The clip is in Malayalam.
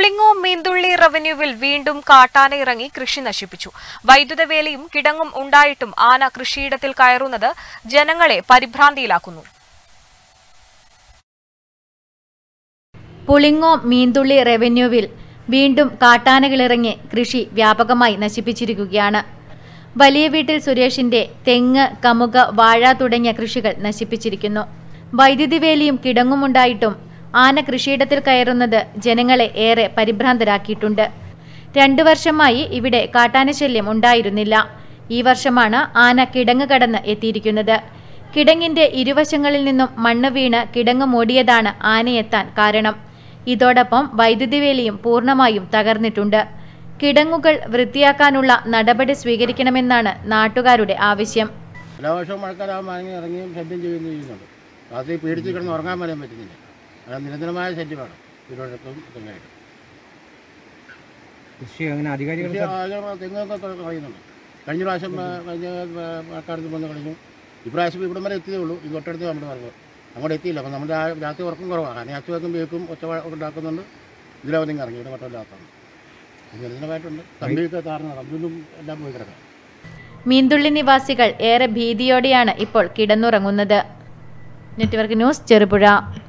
പുളിങ്ങോ മീന്തുള്ളി റവന്യൂവിൽ വീണ്ടും കാട്ടാന ഇറങ്ങി കൃഷി നശിപ്പിച്ചു വൈദ്യുത വേലിയും കിടങ്ങും ഉണ്ടായിട്ടും ആന കൃഷിയിടത്തിൽ കയറുന്നത് ജനങ്ങളെ പരിഭ്രാന്തിയിലാക്കുന്നു പുളിങ്ങോ മീന്തുള്ളി റവന്യൂവിൽ വീണ്ടും കാട്ടാനകളിറങ്ങി കൃഷി വ്യാപകമായി നശിപ്പിച്ചിരിക്കുകയാണ് വലിയ വീട്ടിൽ സുരേഷിന്റെ തെങ്ങ് കമുക വാഴ തുടങ്ങിയ കൃഷികൾ നശിപ്പിച്ചിരിക്കുന്നു വൈദ്യുതി വേലിയും കിടങ്ങുമുണ്ടായിട്ടും ആന കൃഷിയിടത്തിൽ കയറുന്നത് ജനങ്ങളെ ഏറെ പരിഭ്രാന്തരാക്കിയിട്ടുണ്ട് രണ്ടു വർഷമായി ഇവിടെ കാട്ടാനശല്യം ഉണ്ടായിരുന്നില്ല ഈ വർഷമാണ് ആന കിടങ്ങ് കടന്ന് എത്തിയിരിക്കുന്നത് കിടങ്ങിന്റെ ഇരുവശങ്ങളിൽ നിന്നും മണ്ണ് വീണ് കിടങ്ങ് മൂടിയതാണ് ആനയെത്താൻ കാരണം ഇതോടൊപ്പം വൈദ്യുതി വേലിയും പൂർണ്ണമായും തകർന്നിട്ടുണ്ട് കിടങ്ങുകൾ വൃത്തിയാക്കാനുള്ള നടപടി സ്വീകരിക്കണമെന്നാണ് നാട്ടുകാരുടെ ആവശ്യം എല്ലാ വർഷവും മഴക്കാലാകുമ്പോൾ ഇറങ്ങി ഇറങ്ങിയും ശല്യം ചെയ്യുകയും ചെയ്യുന്നുണ്ട് രാത്രി പേടിച്ച് കിടന്ന് ഉറങ്ങാൻ പോലും പറ്റുന്നില്ല അത് നിരന്തരമായ ശല്യമാണ് തിരുവനന്തപുരത്തും തെങ്ങായിട്ട് കൃഷി അങ്ങനെ അധികാരികൾ കൃഷി ആളുകൾ തെങ്ങൊക്കെ ക- കളയുന്നുണ്ട് കഴിഞ്ഞ പ്രാവശ്യം ആ, കഴിഞ്ഞ ആ, മഴക്കാലത്ത് വന്ന് കളഞ്ഞു ഇപ്രാവശ്യം ഇവിടം വരെ എത്തിയതേ ഉള്ളൂ ഈ തൊട്ടടുത്ത് നമ്മുടെ പറഞ്ഞത് അങ്ങോട്ട് എത്തിയില്ല അപ്പം നമ്മുടെ ആ രാത്രി ഉറക്കം കുറവാണ് അങ്ങനെ അച്ചുവെക്കും വേക്കും ഒച്ച ഉണ്ടാക്കുന്നുണ്ട് ഇതിലവനും ഇറങ്ങി ഇവിടെ മറ്റല്ലാത്തതാണ് നിരന്തരമായിട്ടുണ്ട് കമ്പിയൊക്കെ താർന്ന് കമ്പിയിലും എല്ലാം പോയി കിടക്കാം മീന്തുള്ളി നിവാസികൾ ഏറെ ഭീതിയോടെയാണ് ഇപ്പോൾ കിടന്നുറങ്ങുന്നത് നെറ്റ്വർക്ക് ന്യൂസ് ചെറുപുഴ